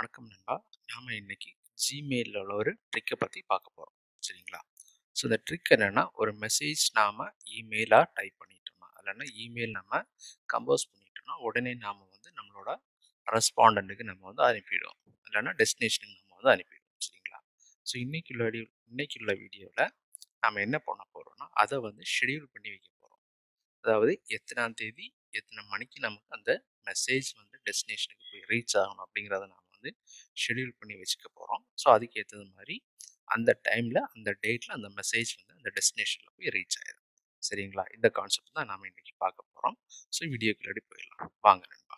வணக்கம் நண்பா நாம இன்னைக்கு ஜிமெயிலில் உள்ள ஒரு ட்ரிக்கை பற்றி பார்க்க போகிறோம் சரிங்களா ஸோ இந்த ட்ரிக் என்னென்னா ஒரு மெசேஜ் நாம் இமெயிலாக டைப் பண்ணிட்டோம்னா இல்லைன்னா இமெயில் நம்ம கம்போஸ் பண்ணிட்டோம்னா உடனே நாம் வந்து நம்மளோட ரெஸ்பாண்டண்ட்டுக்கு நம்ம வந்து அனுப்பிடுவோம் இல்லைன்னா டெஸ்டினேஷனுக்கு நம்ம வந்து அனுப்பிடுவோம் சரிங்களா ஸோ இன்னைக்கு உள்ள வீடியோ இன்னைக்கு உள்ள வீடியோவில் நாம் என்ன பண்ண போகிறோம்னா அதை வந்து ஷெடியூல் பண்ணி வைக்க போகிறோம் அதாவது எத்தனாம் தேதி எத்தனை மணிக்கு நமக்கு அந்த மெசேஜ் வந்து டெஸ்டினேஷனுக்கு போய் ரீச் ஆகணும் அப்படிங்கிறத நாம் வந்து ஷெடியூல் பண்ணி வச்சுக்க போகிறோம் ஸோ அதுக்கு ஏற்றது மாதிரி அந்த டைமில் அந்த டேட்டில் அந்த மெசேஜ் வந்து அந்த டெஸ்டினேஷனில் போய் ரீச் ஆயிடும் சரிங்களா இந்த கான்செப்ட் தான் நாம் இன்றைக்கி பார்க்க போகிறோம் ஸோ வீடியோக்குள்ளாடி போயிடலாம் வாங்க நண்பா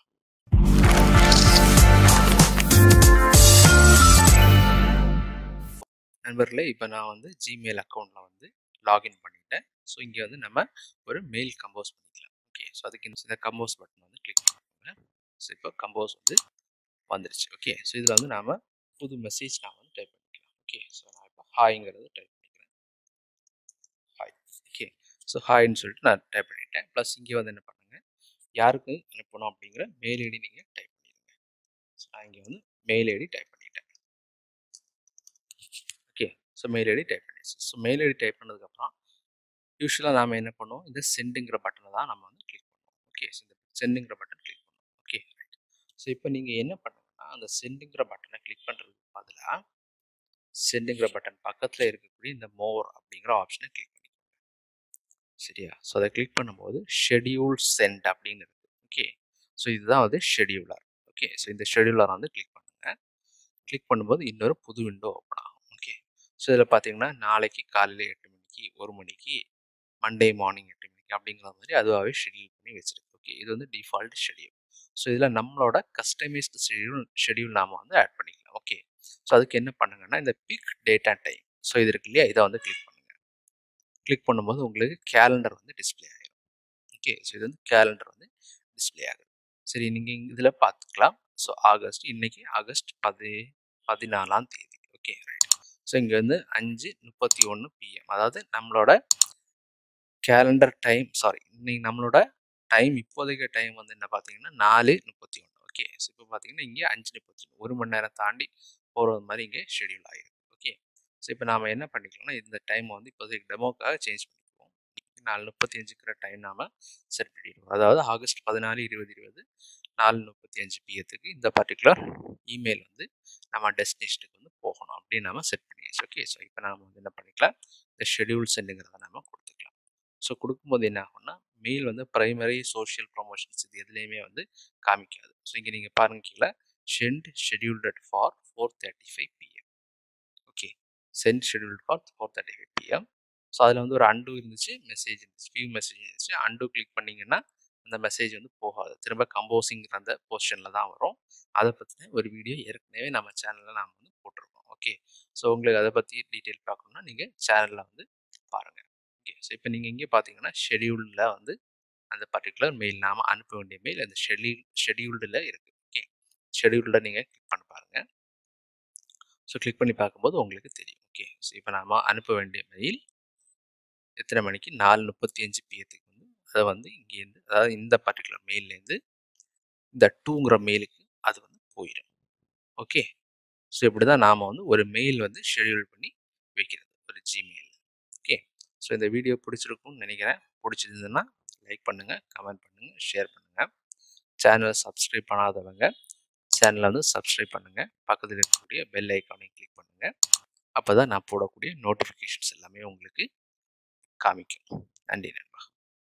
நண்பர்களே இப்போ நான் வந்து ஜிமெயில் அக்கௌண்ட்டில் வந்து லாகின் பண்ணிட்டேன் ஸோ இங்கே வந்து நம்ம ஒரு மெயில் கம்போஸ் பண்ணிக்கலாம் ஓகே ஸோ அதுக்கு இந்த கம்போஸ் பட்டன் வந்து கிளிக் பண்ணுவாங்க ஸோ இப்போ கம்போஸ் வந்து வந்துருச்சு ஓகே ஸோ இதில் வந்து நாம் புது மெசேஜ் நான் வந்து டைப் பண்ணிக்கலாம் ஓகே ஸோ நான் இப்போ ஹாய்ங்கிறது டைப் பண்ணிக்கிறேன் ஹாய் ஓகே ஸோ ஹாய்ன்னு சொல்லிட்டு நான் டைப் பண்ணிட்டேன் ப்ளஸ் இங்கே வந்து என்ன பண்ணுங்க யாருக்கு அனுப்பணும் அப்படிங்கிற மெயில் ஐடி நீங்கள் டைப் பண்ணிடுங்க ஸோ நான் இங்கே வந்து மெயில் ஐடி டைப் பண்ணிட்டேன் okay so mail ID type பண்ணிடுச்சு ஸோ மெயில் ஐடி டைப் பண்ணதுக்கப்புறம் யூஸ்வலாக நாம் என்ன பண்ணுவோம் இந்த சென்டுங்கிற பட்டனை தான் நம்ம வந்து கிளிக் பண்ணுவோம் ஓகே ஸோ இந்த சென்டுங்கிற பட்டன் கிளிக் பண்ணுவோம் ஓகே ரைட் ஸோ இப்போ நீங்கள் என்ன பண்ணுங்கன்னா அந்த சென்டுங்கிற பட்டனை கிளிக் பண்ணுறதுக்கு பதிலாக சென்டுங்கிற பட்டன் பக்கத்தில் இருக்கக்கூடிய இந்த மோர் அப்படிங்கிற ஆப்ஷனை கிளிக் பண்ணிக்கோங்க சரியா ஸோ அதை கிளிக் பண்ணும்போது ஷெடியூல் சென்ட் அப்படின்னு இருக்குது ஓகே ஸோ இதுதான் வந்து ஷெடியூலர் ஓகே ஸோ இந்த ஷெடியூலர் வந்து கிளிக் பண்ணுங்கள் கிளிக் பண்ணும்போது இன்னொரு புது விண்டோ ஓப்பன் ஆகும் ஓகே ஸோ இதில் பார்த்தீங்கன்னா நாளைக்கு காலையில் எட்டு மணிக்கு ஒரு மணிக்கு மண்டே மார்னிங் எட்டு மணிக்கு அப்படிங்கிற மாதிரி அதுவாகவே ஷெடியூல் பண்ணி வச்சிருக்கு ஓகே இது வந்து டிஃபால்ட் ஷெடியூல் ஸோ இதில் நம்மளோட கஸ்டமைஸ்டு ஷெடியூல் ஷெடியூல் நாம் வந்து ஆட் பண்ணிக்கலாம் ஓகே ஸோ அதுக்கு என்ன பண்ணுங்கன்னா இந்த pick date and time so இது இருக்கு இல்லையா இதை வந்து கிளிக் பண்ணுங்கள் கிளிக் பண்ணும்போது உங்களுக்கு கேலண்டர் வந்து டிஸ்பிளே ஆகிடும் ஓகே ஸோ இது வந்து கேலண்டர் வந்து டிஸ்பிளே ஆகுது சரி நீங்கள் இதில் பார்த்துக்கலாம் ஸோ ஆகஸ்ட் இன்னைக்கு ஆகஸ்ட் பதி பதினாலாம் தேதி ஓகே ரைட் ஸோ இங்கே வந்து அஞ்சு முப்பத்தி ஒன்று பிஎம் அதாவது நம்மளோட கேலண்டர் டைம் சாரி இன்னைக்கு நம்மளோட டைம் இப்போதைக்கு டைம் வந்து என்ன பார்த்தீங்கன்னா நாலு முப்பத்தி ஒன்று ஓகே ஸோ இப்போ பார்த்தீங்கன்னா இங்கே அஞ்சு முப்பத்தி ஒன்று ஒரு மணி நேரம் தாண்டி போகிறது மாதிரி இங்கே ஷெடியூல் ஆகிருக்கு ஓகே ஸோ இப்போ நாம் என்ன பண்ணிக்கலாம்னா இந்த டைம் வந்து இப்போதைக்கு டெமோக்காக சேஞ்ச் பண்ணிக்குவோம் நாலு முப்பத்தி அஞ்சுக்கிற டைம் நாம் செட் பண்ணிடுவோம் அதாவது ஆகஸ்ட் பதினாலு இருபது இருபது நாலு முப்பத்தி அஞ்சு பிஎத்துக்கு இந்த பர்டிகுலர் இமெயில் வந்து நம்ம டெஸ்டினேஷனுக்கு வந்து போகணும் அப்படின்னு நம்ம செட் பண்ணியாச்சு ஓகே ஸோ இப்போ நாம் வந்து என்ன பண்ணிக்கலாம் இந்த ஷெடியூல் சென்டுங்கிறத நம்ம கொடுத்துக்கலாம் ஸோ கொடுக்கும்போது என்ன ஆகும்னா மெயில் வந்து ப்ரைமரி சோஷியல் ப்ரொமோஷன்ஸ் இது எதுலேயுமே வந்து காமிக்காது ஸோ இங்கே நீங்கள் பாருங்க கீழே send scheduled for four thirty five PM okay send scheduled for four thirty five PM so அதில் வந்து ஒரு அண்டு இருந்துச்சு மெசேஜ் இருந்துச்சு வியூ மெசேஜ் இருந்துச்சு அண்டு கிளிக் பண்ணிங்கன்னா அந்த மெசேஜ் வந்து போகாது திரும்ப கம்போசிங்கிற அந்த பொசிஷனில் தான் வரும் அதை பற்றின ஒரு வீடியோ ஏற்கனவே நம்ம சேனலில் நாம் வந்து போட்டிருக்கோம் ஓகே ஸோ உங்களுக்கு அதை பற்றி டீட்டெயில் பார்க்கணுன்னா நீங்கள் சேனலில் வந்து பாருங்கள் ஓகே ஸோ இப்போ நீங்கள் இங்கே பார்த்தீங்கன்னா ஷெடியூலில் வந்து அந்த பர்டிகுலர் மெயில் நாம் அனுப்ப வேண்டிய மெயில் அந்த ஷெடியூல் ஷெடியூல்டில் இருக்குது ஓகே ஷெடியூல்டில் நீங்கள் கிளிக் பண்ணி பாருங்கள் ஸோ கிளிக் பண்ணி பார்க்கும்போது உங்களுக்கு தெரியும் ஓகே ஸோ இப்போ நாம் அனுப்ப வேண்டிய மெயில் எத்தனை மணிக்கு நாலு முப்பத்தி அஞ்சு பிஎத்துக்கு வந்து அதை வந்து இங்கேருந்து அதாவது இந்த பர்டிகுலர் மெயிலேருந்து இந்த டூங்கிற மெயிலுக்கு அது வந்து போயிடும் ஓகே ஸோ இப்படி தான் நாம் வந்து ஒரு மெயில் வந்து ஷெடியூல் பண்ணி வைக்கிறது ஒரு ஜிமெயில் ஓகே ஸோ இந்த வீடியோ பிடிச்சிருக்கும்னு நினைக்கிறேன் பிடிச்சிருந்ததுன்னா லைக் பண்ணுங்கள் கமெண்ட் பண்ணுங்கள் ஷேர் பண்ணுங்கள் சேனலை சப்ஸ்கிரைப் பண்ணாதவங்க சேனலை வந்து சப்ஸ்கிரைப் பண்ணுங்கள் பக்கத்தில் இருக்கக்கூடிய பெல் ஐக்கானையும் கிளிக் பண்ணுங்கள் அப்போ தான் நான் போடக்கூடிய நோட்டிஃபிகேஷன்ஸ் எல்லாமே உங்களுக்கு காமிக்கும் நன்றி நண்பா